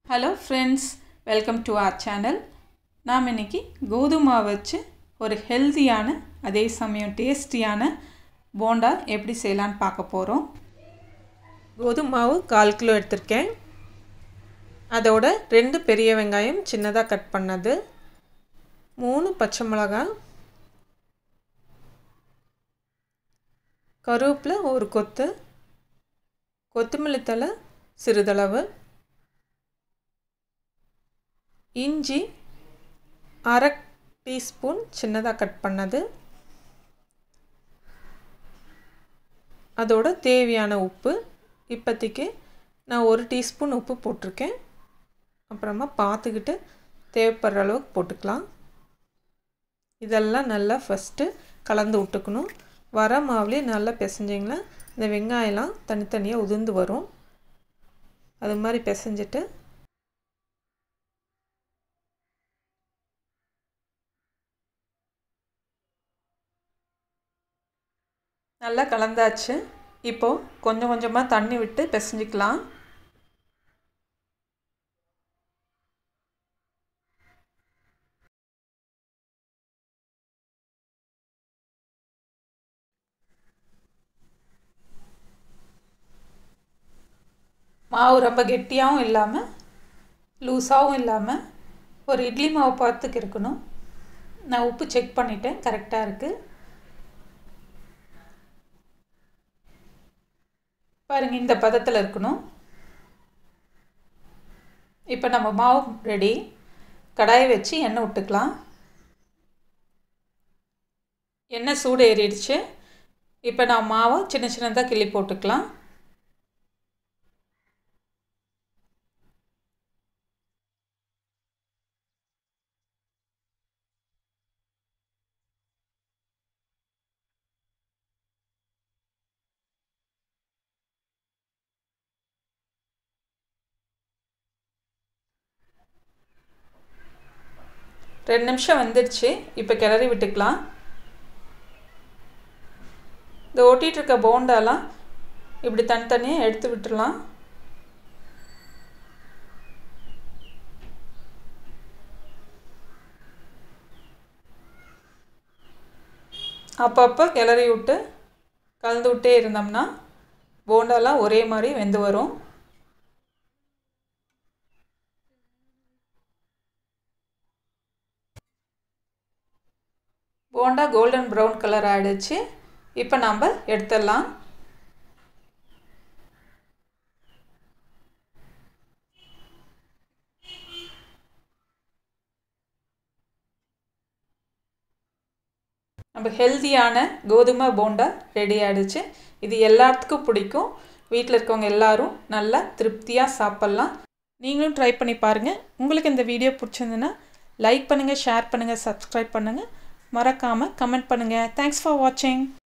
hello friends welcome to our channel நாம் இன்னைக்கு கோதுமை மாவு வச்சு ஒரு ஹெல்த்தியான அதே சமயம் டேஸ்டியான போண்டா எப்படி செய்யலான்னு பார்க்க போகிறோம் கோதுமை மாவு கால் கிலோ எடுத்திருக்கேன் அதோட ரெண்டு பெரிய வெங்காயம் சின்னதாக கட் பண்ணது மூணு பச்சை மிளகாய் கருவேப்பிலை ஒரு கொத்து கொத்தமல்லி தழை சிறிதளவு இஞ்சி அரை டீஸ்பூன் சின்னதாக கட் பண்ணது அதோட தேவையான உப்பு இப்போதைக்கு நான் ஒரு டீஸ்பூன் உப்பு போட்டிருக்கேன் அப்புறமா பார்த்துக்கிட்டு தேவைப்படுற அளவுக்கு போட்டுக்கலாம் இதெல்லாம் நல்லா ஃபஸ்ட்டு கலந்து விட்டுக்கணும் வர மாவுலேயே நல்லா பிசைஞ்சிங்கன்னா இந்த வெங்காயம்லாம் தனித்தனியாக உதிர்ந்து வரும் அது மாதிரி பிசைஞ்சிட்டு நல்லா கலந்தாச்சு இப்போது கொஞ்சம் கொஞ்சமாக தண்ணி விட்டு பிசைஞ்சிக்கலாம் மாவு ரொம்ப கெட்டியாகவும் இல்லாமல் லூஸாகவும் இல்லாமல் ஒரு இட்லி மாவு பார்த்துக்கு இருக்கணும் நான் உப்பு செக் பண்ணிட்டேன் கரெக்டாக இருக்குது பாருங்கள் இந்த பதத்தில் இருக்கணும் இப்போ நம்ம மாவு ரெடி கடாயை வச்சு எண்ணெய் விட்டுக்கலாம் எண்ணெய் சூடு ஏறிடுச்சு இப்போ நான் மாவை சின்ன சின்னதாக கிள்ளி போட்டுக்கலாம் ரெண்டு நிமிஷம் வந்துடுச்சு இப்போ கிளறி விட்டுக்கலாம் இந்த ஒட்டிகிட்ருக்க போண்டாலாம் இப்படி தனித்தனியாக எடுத்து விட்டுடலாம் அப்பப்போ கிளறி விட்டு கலந்து விட்டே இருந்தோம்னா போண்டாலாம் ஒரே மாதிரி வெந்து வரும் போண்டா கோல்டன் ப்ரௌன் கலர் ஆகிடுச்சு இப்போ நம்ம எடுத்துடலாம் நம்ம ஹெல்த்தியான கோதுமை போண்டா ரெடி ஆகிடுச்சு இது எல்லாத்துக்கும் பிடிக்கும் வீட்டில் இருக்கவங்க எல்லாரும் நல்லா திருப்தியாக சாப்பிட்லாம் நீங்களும் ட்ரை பண்ணி பாருங்கள் உங்களுக்கு இந்த வீடியோ பிடிச்சிருந்துன்னா லைக் பண்ணுங்கள் ஷேர் பண்ணுங்கள் சப்ஸ்கிரைப் பண்ணுங்கள் மறக்காமல் கமெண்ட் பண்ணுங்கள் தேங்க்ஸ் ஃபார் வாட்சிங்